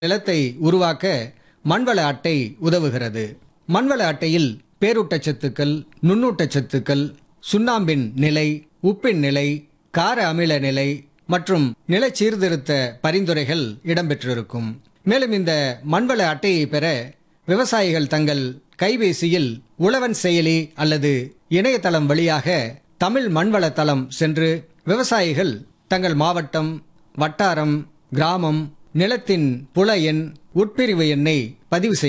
நிலத்தை உருவாக்க மண்வள அட்டை உதவுகிறது மண்வள அட்டையில் பேரூட்டச்சத்துக்கள் நுண்ணூட்டச்சத்துக்கள் சுண்ணாம்பின் நிலை உப்பின் நிலை கார அமில நிலை மற்றும் நில சீர்திருத்த பரிந்துரைகள் இடம்பெற்றிருக்கும் மேலும் இந்த மண்வள அட்டையை பெற விவசாயிகள் தங்கள் கைபேசியில் உழவன் செயலி அல்லது இணையதளம் வழியாக தமிழ் மண்வள தளம் சென்று விவசாயிகள் தங்கள் மாவட்டம் வட்டாரம் கிராமம் நிலத்தின் புல எண் உட்பிரிவு எண்ணை பதிவு செய்ய